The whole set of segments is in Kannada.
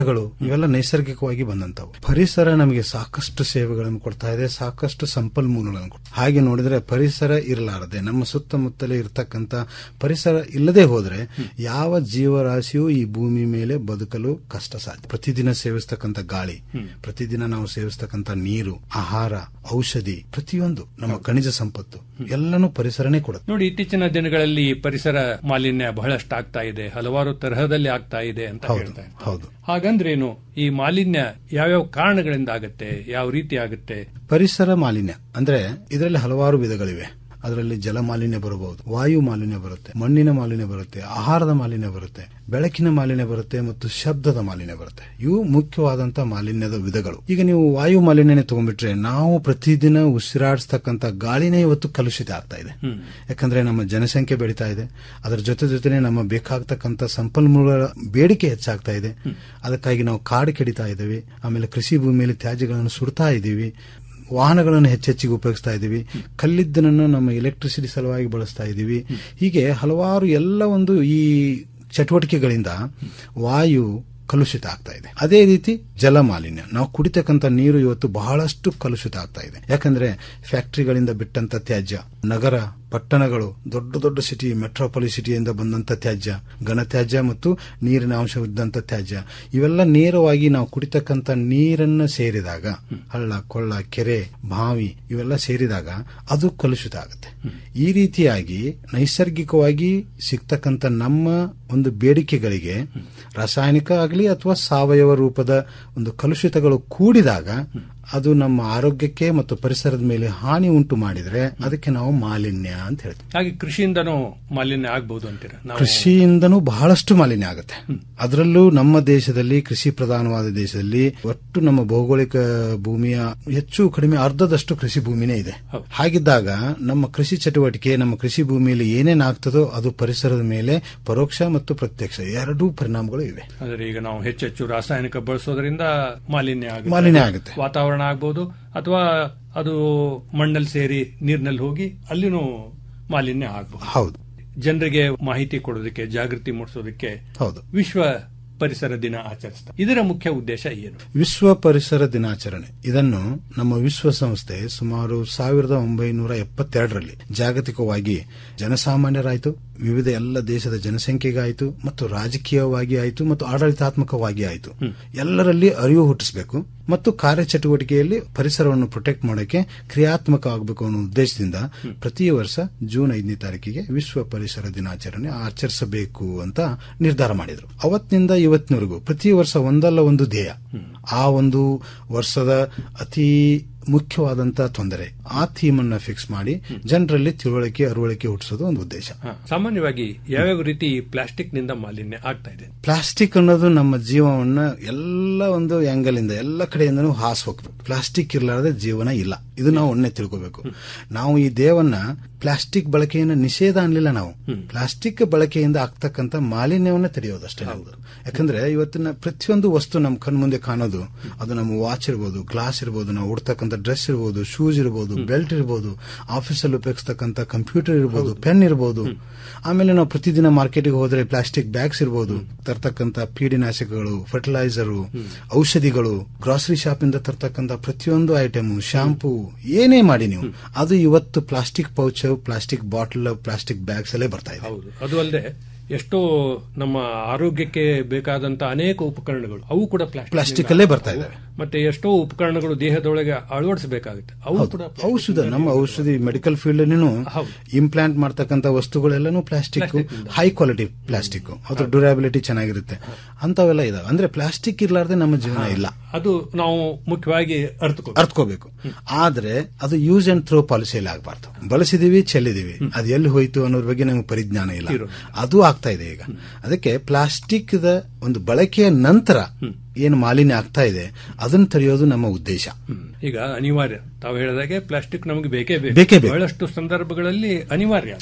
ಗಳು ಇವೆಲ್ಲ ನೈಸರ್ಗಿಕವಾಗಿ ಬಂದಂತವು ಪರಿಸರ ನಮಗೆ ಸಾಕಷ್ಟು ಸೇವೆಗಳನ್ನು ಕೊಡ್ತಾ ಇದೆ ಸಾಕಷ್ಟು ಸಂಪನ್ಮೂಲಗಳನ್ನು ಕೊಡ್ತಾ ಹಾಗೆ ನೋಡಿದ್ರೆ ಪರಿಸರ ಇರಲಾರದೆ ನಮ್ಮ ಸುತ್ತಮುತ್ತಲೇ ಇರತಕ್ಕಂತ ಪರಿಸರ ಇಲ್ಲದೆ ಹೋದ್ರೆ ಯಾವ ಜೀವರಾಶಿಯೂ ಈ ಭೂಮಿ ಮೇಲೆ ಬದುಕಲು ಕಷ್ಟ ಸಾಧ್ಯ ಪ್ರತಿದಿನ ಸೇವಿಸ್ತಕ್ಕಂಥ ಗಾಳಿ ಪ್ರತಿದಿನ ನಾವು ಸೇವಿಸ್ತಕ್ಕಂಥ ನೀರು ಆಹಾರ ಔಷಧಿ ಪ್ರತಿಯೊಂದು ನಮ್ಮ ಖನಿಜ ಸಂಪತ್ತು ಎಲ್ಲನೂ ಪರಿಸರನೇ ಕೊಡುತ್ತೆ ನೋಡಿ ಇತ್ತೀಚಿನ ದಿನಗಳಲ್ಲಿ ಪರಿಸರ ಮಾಲಿನ್ಯ ಬಹಳಷ್ಟು ಆಗ್ತಾ ಇದೆ ಹಲವಾರು ತರಹದಲ್ಲಿ ಆಗ್ತಾ ಇದೆ ಅಂತ ಹೌದು ಹೇಳ್ತಾ ಇದ್ದಾರೆ. ಹೌದು ಹಾಗಂದ್ರೇನು ಈ ಮಾಲಿನ್ಯ ಯಾವ್ಯಾವ ಕಾರಣಗಳಿಂದ ಆಗುತ್ತೆ ಯಾವ ರೀತಿ ಆಗುತ್ತೆ ಪರಿಸರ ಮಾಲಿನ್ಯ ಅಂದ್ರೆ ಇದರಲ್ಲಿ ಹಲವಾರು ವಿಧಗಳಿವೆ ಅದರಲ್ಲಿ ಜಲ ಮಾಲಿನ್ಯ ಬರಬಹುದು ವಾಯು ಮಾಲಿನ್ಯ ಬರುತ್ತೆ ಮಣ್ಣಿನ ಮಾಲಿನ್ಯ ಬರುತ್ತೆ ಆಹಾರದ ಮಾಲಿನ್ಯ ಬರುತ್ತೆ ಬೆಳಕಿನ ಮಾಲಿನ್ಯ ಬರುತ್ತೆ ಮತ್ತು ಶಬ್ದದ ಮಾಲಿನ್ಯ ಬರುತ್ತೆ ಇವು ಮುಖ್ಯವಾದಂತ ಮಾಲಿನ್ಯದ ವಿಧಗಳು ಈಗ ನೀವು ವಾಯು ಮಾಲಿನ್ಯನೇ ತಗೊಂಡ್ಬಿಟ್ರೆ ನಾವು ಪ್ರತಿದಿನ ಉಸಿರಾಡಿಸ್ತಕ್ಕಂಥ ಗಾಳಿನೇ ಇವತ್ತು ಕಲುಷಿತ ಆಗ್ತಾ ಇದೆ ಯಾಕಂದ್ರೆ ನಮ್ಮ ಜನಸಂಖ್ಯೆ ಬೆಳೀತಾ ಇದೆ ಅದರ ಜೊತೆ ಜೊತೆನೆ ನಮ್ಮ ಬೇಕಾಗ್ತಕ್ಕಂಥ ಸಂಪನ್ಮೂಲಗಳ ಬೇಡಿಕೆ ಹೆಚ್ಚಾಗ್ತಾ ಇದೆ ಅದಕ್ಕಾಗಿ ನಾವು ಕಾಡು ಕೆಡಿತಾ ಇದ್ದೇವೆ ಆಮೇಲೆ ಕೃಷಿ ಭೂಮಿಯಲ್ಲಿ ತ್ಯಾಜ್ಯಗಳನ್ನು ಸುಡ್ತಾ ಇದ್ದೀವಿ ವಾಹನಗಳನ್ನು ಹೆಚ್ಚೆಚ್ಚಿಗೆ ಉಪಯೋಗಿಸ್ತಾ ಇದ್ದೀವಿ ಕಲ್ಲಿದ್ದನನ್ನು ನಮ್ಮ ಎಲೆಕ್ಟ್ರಿಸಿಟಿ ಸಲುವಾಗಿ ಬಳಸ್ತಾ ಇದ್ದೀವಿ ಹೀಗೆ ಹಲವಾರು ಎಲ್ಲ ಒಂದು ಈ ಚಟುವಟಿಕೆಗಳಿಂದ ವಾಯು ಕಲುಷಿತ ಆಗ್ತಾ ಇದೆ ಅದೇ ರೀತಿ ಜಲ ಮಾಲಿನ್ಯ ನಾವು ಕುಡಿತಕ್ಕಂಥ ನೀರು ಇವತ್ತು ಬಹಳಷ್ಟು ಕಲುಷಿತ ಆಗ್ತಾ ಇದೆ ಯಾಕಂದ್ರೆ ಫ್ಯಾಕ್ಟರಿಗಳಿಂದ ಬಿಟ್ಟಂತ ತ್ಯಾಜ್ಯ ನಗರ ಪಟ್ಟಣಗಳು ದೊಡ್ಡ ದೊಡ್ಡ ಸಿಟಿ ಮೆಟ್ರೋಪಾಲಿಸ್ ಸಿಟಿಯಿಂದ ಬಂದಂತ ತ್ಯಾಜ್ಯ ಘನತ್ಯಾಜ್ಯ ಮತ್ತು ನೀರಿನ ಅಂಶವಿದ್ದಂತ ತ್ಯಾಜ್ಯ ಇವೆಲ್ಲ ನೇರವಾಗಿ ನಾವು ಕುಡಿತಕ್ಕಂಥ ನೀರನ್ನು ಸೇರಿದಾಗ ಹಳ್ಳ ಕೊಳ್ಳ ಕೆರೆ ಬಾವಿ ಇವೆಲ್ಲ ಸೇರಿದಾಗ ಅದು ಕಲುಷಿತ ಆಗುತ್ತೆ ಈ ರೀತಿಯಾಗಿ ನೈಸರ್ಗಿಕವಾಗಿ ಸಿಗ್ತಕ್ಕಂಥ ನಮ್ಮ ಒಂದು ಬೇಡಿಕೆಗಳಿಗೆ ರಾಸಾಯನಿಕ ಆಗಲಿ ಅಥವಾ ಸಾವಯವ ರೂಪದ ಒಂದು ಕಲುಷಿತಗಳು ಕೂಡಿದಾಗ ಅದು ನಮ್ಮ ಆರೋಗ್ಯಕ್ಕೆ ಮತ್ತು ಪರಿಸರದ ಮೇಲೆ ಹಾನಿ ಉಂಟು ಮಾಡಿದ್ರೆ ಅದಕ್ಕೆ ನಾವು ಮಾಲಿನ್ಯ ಅಂತ ಹೇಳ್ತೀವಿ ಹಾಗೆ ಕೃಷಿಯಿಂದನೂ ಮಾಲಿನ್ಯ ಆಗ್ಬಹುದು ಅಂತೀರ ನಾವು ಕೃಷಿಯಿಂದನೂ ಬಹಳಷ್ಟು ಮಾಲಿನ್ಯ ಆಗುತ್ತೆ ಅದರಲ್ಲೂ ನಮ್ಮ ದೇಶದಲ್ಲಿ ಕೃಷಿ ಪ್ರಧಾನವಾದ ದೇಶದಲ್ಲಿ ಒಟ್ಟು ನಮ್ಮ ಭೌಗೋಳಿಕ ಭೂಮಿಯ ಹೆಚ್ಚು ಕಡಿಮೆ ಅರ್ಧದಷ್ಟು ಕೃಷಿ ಭೂಮಿನೇ ಇದೆ ಹಾಗಿದ್ದಾಗ ನಮ್ಮ ಕೃಷಿ ಚಟುವಟಿಕೆ ನಮ್ಮ ಕೃಷಿ ಭೂಮಿಯಲ್ಲಿ ಏನೇನ್ ಆಗ್ತದೋ ಅದು ಪರಿಸರದ ಮೇಲೆ ಪರೋಕ್ಷ ಮತ್ತು ಪ್ರತ್ಯಕ್ಷ ಎರಡೂ ಪರಿಣಾಮಗಳು ಇವೆ ಅಂದ್ರೆ ಈಗ ನಾವು ಹೆಚ್ಚೆಚ್ಚು ರಾಸಾಯನಿಕ ಬಳಸೋದ್ರಿಂದ ಮಾಲಿನ್ಯ ಆಗುತ್ತೆ ಮಾಲಿನ್ಯ ಆಗುತ್ತೆ. ವಾತಾವರಣ ಆಗ್ಬಹುದು ಅಥವಾ ಅದು ಮಣ್ಣಲ್ಲಿ ಸೇರಿ ನೀರಿನಲ್ಲಿ ಹೋಗಿ ಅಲ್ಲಿನೂ ಮಾಲಿನ್ಯ ಆಗಬಹುದು ಹೌದು ಜನರಿಗೆ ಮಾಹಿತಿ ಕೊಡೋದಕ್ಕೆ ಜಾಗೃತಿ ಮೂಡಿಸೋದಕ್ಕೆ ಹೌದು ವಿಶ್ವ ಪರಿಸರ ದಿನ ಆಚರಿಸ್ತಾರೆ ಇದರ ಮುಖ್ಯ ಉದ್ದೇಶ ಏನು ವಿಶ್ವ ಪರಿಸರ ದಿನಾಚರಣೆ ಇದನ್ನು ನಮ್ಮ ವಿಶ್ವಸಂಸ್ಥೆ ಸುಮಾರು ಸಾವಿರದ ಒಂಬೈನೂರ ಎಪ್ಪತ್ತೆರಡರಲ್ಲಿ ಜಾಗತಿಕವಾಗಿ ಜನಸಾಮಾನ್ಯರಾಯಿತು ವಿವಿಧ ಎಲ್ಲ ದೇಶದ ಜನಸಂಖ್ಯೆಗಾಯಿತು ಮತ್ತು ರಾಜಕೀಯವಾಗಿ ಆಯಿತು ಮತ್ತು ಆಡಳಿತಾತ್ಮಕವಾಗಿ ಆಯಿತು ಎಲ್ಲರಲ್ಲಿ ಅರಿವು ಹುಟ್ಟಿಸಬೇಕು ಮತ್ತು ಕಾರ್ಯಚಟುವಟಿಕೆಯಲ್ಲಿ ಪರಿಸರವನ್ನು ಪ್ರೊಟೆಕ್ಟ್ ಮಾಡೋಕೆ ಕ್ರಿಯಾತ್ಮಕ ಆಗಬೇಕು ಅನ್ನೋ ಉದ್ದೇಶದಿಂದ ಪ್ರತಿ ವರ್ಷ ಜೂನ್ ಐದನೇ ತಾರೀಕಿಗೆ ವಿಶ್ವ ಪರಿಸರ ದಿನಾಚರಣೆ ಆಚರಿಸಬೇಕು ಅಂತ ನಿರ್ಧಾರ ಮಾಡಿದ್ರು ಅವತ್ತಿನಿಂದ ಇವತ್ತಿನವರೆಗೂ ಪ್ರತಿ ವರ್ಷ ಒಂದಲ್ಲ ಒಂದು ಧ್ಯೇಯ ಆ ಒಂದು ವರ್ಷದ ಅತಿ ಮುಖ್ಯವಾದಂತಹ ತೊಂದರೆ ಆ ಥೀಮ್ ಅನ್ನ ಫಿಕ್ಸ್ ಮಾಡಿ ಜನರಲ್ಲಿ ತಿಳುವಳಿಕೆ ಅರಿವಳಿಕೆ ಹುಟ್ಟಿಸೋದು ಒಂದು ಉದ್ದೇಶ ಹ, ಸಾಮಾನ್ಯವಾಗಿ ಯಾವ್ಯಾವ ರೀತಿ ಪ್ಲಾಸ್ಟಿಕ್ ನಿಂದ ಮಾಲಿನ್ಯ ಆಗ್ತಾ ಇದೆ ಪ್ಲಾಸ್ಟಿಕ್ ಅನ್ನೋದು ನಮ್ಮ ಜೀವವನ್ನ ಎಲ್ಲ ಒಂದು ಆಂಗಲ್ ಇಂದ ಎಲ್ಲ ಕಡೆಯಿಂದನೂ ಹಾಸ್ ಹೋಗ್ಬೇಕು ಪ್ಲಾಸ್ಟಿಕ್ ಇರಲಾರದೆ ಜೀವನ ಇಲ್ಲ ಇದು ನಾವು ಒಣ್ಣೆ ತಿಳ್ಕೋಬೇಕು ನಾವು ಈ ದೇವನ್ನ ಪ್ಲಾಸ್ಟಿಕ್ ಬಳಕೆಯನ್ನು ನಿಷೇಧ ಅನ್ಲಿಲ್ಲ ನಾವು ಪ್ಲಾಸ್ಟಿಕ್ ಬಳಕೆಯಿಂದ ಆಗ್ತಕ್ಕಂಥ ಮಾಲಿನ್ಯವನ್ನ ತಡೆಯೋದಷ್ಟೇ ನಮ್ದು ಯಾಕಂದ್ರೆ ಇವತ್ತಿನ ಪ್ರತಿಯೊಂದು ವಸ್ತು ನಮ್ಮ ಕಣ್ಮುಂದೆ ಕಾಣೋದು ಅದು ನಮ್ಮ ವಾಚ್ ಇರ್ಬೋದು ಗ್ಲಾಸ್ ಇರ್ಬೋದು ನಾವು ಉಡ್ತಕ್ಕಂಥ ಡ್ರೆಸ್ ಇರ್ಬೋದು ಶೂಸ್ ಇರ್ಬೋದು ಬೆಲ್ಟ್ ಇರ್ಬೋದು ಆಫೀಸಲ್ಲಿ ಉಪಯೋಗಿಸ್ತಕ್ಕಂಥ ಕಂಪ್ಯೂಟರ್ ಇರ್ಬೋದು ಪೆನ್ ಇರ್ಬೋದು ಆಮೇಲೆ ನಾವು ಪ್ರತಿದಿನ ಮಾರ್ಕೆಟ್ಗೆ ಹೋದ್ರೆ ಪ್ಲಾಸ್ಟಿಕ್ ಬ್ಯಾಗ್ಸ್ ಇರ್ಬೋದು ತರ್ತಕ್ಕಂಥ ಪೀಡಿನಾಶಕಗಳು ಫರ್ಟಿಲೈಸರು ಔಷಧಿಗಳು ಗ್ರಾಸರಿ ಶಾಪ್ ಇಂದ ತರ್ತಕ್ಕಂಥ ಪ್ರತಿಯೊಂದು ಐಟಮ್ ಶಾಂಪೂ ಏನೇ ಮಾಡಿ ನೀವು ಅದು ಇವತ್ತು plastic pouch plastic bottle plastic bags ಅಲ್ಲೇ ಬರ್ತಾ ಇದೆ ಹೌದು ಅದು ಅಲ್ಲದೆ ಎಷ್ಟೋ ನಮ್ಮ ಆರೋಗ್ಯಕ್ಕೆ ಬೇಕಾದಂತ ಅನೇಕ ಉಪಕರಣಗಳು ಅವು ಕೂಡ ಪ್ಲಾಸ್ಟಿಕ್ ಪ್ಲಾಸ್ಟಿಕ್ ಅಲ್ಲೇ ಬರ್ತಾ ಇದಾವೆ ಮತ್ತೆ ಎಷ್ಟೋ ಉಪಕರಣಗಳು ದೇಹದೊಳಗೆ ಅಳವಡಿಸಬೇಕಾಗುತ್ತೆ ಅವು ಕೂಡ ಔಷಧ ನಮ್ಮ ಔಷಧಿ ಮೆಡಿಕಲ್ ಫೀಲ್ಡ್ ಇಂಪ್ಲಾಂಟ್ ಮಾಡ್ತಕ್ಕಂಥ ವಸ್ತುಗಳೆಲ್ಲನೂ ಪ್ಲಾಸ್ಟಿಕ್ ಹೈ ಕ್ವಾಲಿಟಿ ಪ್ಲಾಸ್ಟಿಕ್ ಅದ್ರ ಡ್ಯೂರಾಬಿಲಿಟಿ ಚೆನ್ನಾಗಿರುತ್ತೆ ಅಂತವೆಲ್ಲ ಇದಾವೆ ಅಂದ್ರೆ ಪ್ಲಾಸ್ಟಿಕ್ ಇರ್ಲಾರ್ದೆ ನಮ್ಮ ಜೀವನ ಇಲ್ಲ ಅದು ನಾವು ಮುಖ್ಯವಾಗಿ ಅರ್ಥಕೋ ಅರ್ಥಕೋಬೇಕು ಆದ್ರೆ ಅದು ಯೂಸ್ ಅಂಡ್ ಥ್ರೋ ಪಾಲಿಸಿಯಲ್ಲಿ ಆಗಬಾರ್ದು ಬಳಸಿದೀವಿ ಚೆಲ್ಲಿದೀವಿ ಅದು ಎಲ್ಲಿ ಹೋಯ್ತು ಅನ್ನೋದ್ರ ಬಗ್ಗೆ ನಮಗೆ ಪರಿಜ್ಞಾನ ಇಲ್ಲ ಅದು ಆಗ್ತಾ ಇದೆ ಈಗ ಅದಕ್ಕೆ ಪ್ಲಾಸ್ಟಿಕ್ ದ ಒಂದು ಬಳಕೆಯ ನಂತರ ಏನು ಮಾಲಿನ್ಯ ಆಗ್ತಾ ಇದೆ ಅದನ್ನು ತಡೆಯೋದು ನಮ್ಮ ಉದ್ದೇಶ ಈಗ ಅನಿವಾರ್ಯ ತಾವು ಹೇಳಿದಾಗೆ ಪ್ಲಾಸ್ಟಿಕ್ ನಮಗೆ ಬೇಕೇ ಬೇಕೇ ಬೇಕು. ಬಹಳಷ್ಟು ಸಂದರ್ಭಗಳಲ್ಲಿ ಅನಿವಾರ್ಯ ಅದು. ಹೌದು.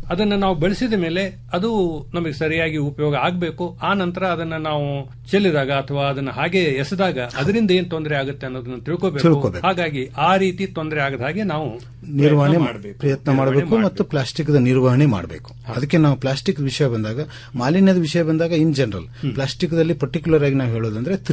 ಅದನ್ನ ನಾವು ಬಳಸಿದ ಮೇಲೆ ಅದು ನಮಗೆ ಸರಿಯಾಗಿ ಉಪಯೋಗ ಆಗಬೇಕು ಆ ನಂತರ ಅದನ್ನ ನಾವು ಚೆಲ್ಲಿದಾಗ ಅಥವಾ ಅದನ್ನ ಹಾಗೆ ಎಸೆದಾಗ ಅದರಿಂದ ಏನ್ ತೊಂದರೆ ಆಗುತ್ತೆ ಅನ್ನೋದನ್ನ ತಿಳ್ಕೋಬೇಕು ತಿಳ್ಕೊಬೇಕು. ಹಾಗಾಗಿ ಆ ರೀತಿ ತೊಂದರೆ ಆಗದ ಹಾಗೆ ನಾವು ನಿರ್ವಹಣೆ ಮಾಡಬೇಕು ಪ್ರಯತ್ನ ಮಾಡಬೇಕು ಮತ್ತು ಪ್ಲಾಸ್ಟಿಕ್ ನಿರ್ವಹಣೆ ಮಾಡಬೇಕು ಅದಕ್ಕೆ ನಾವು ಪ್ಲಾಸ್ಟಿಕ್ ವಿಷಯ ಬಂದಾಗ ಮಾಲಿನ್ಯದ ವಿಷಯ ಬಂದಾಗ ಇನ್ ಜನರಲ್ ಪ್ಲಾಸ್ಟಿಕ್ ದಲ್ಲಿ ಪರ್ಟಿಕ್ಯುಲರ್ ಆಗಿ ನಾವು ಹೇಳೋದಂದ್ರೆ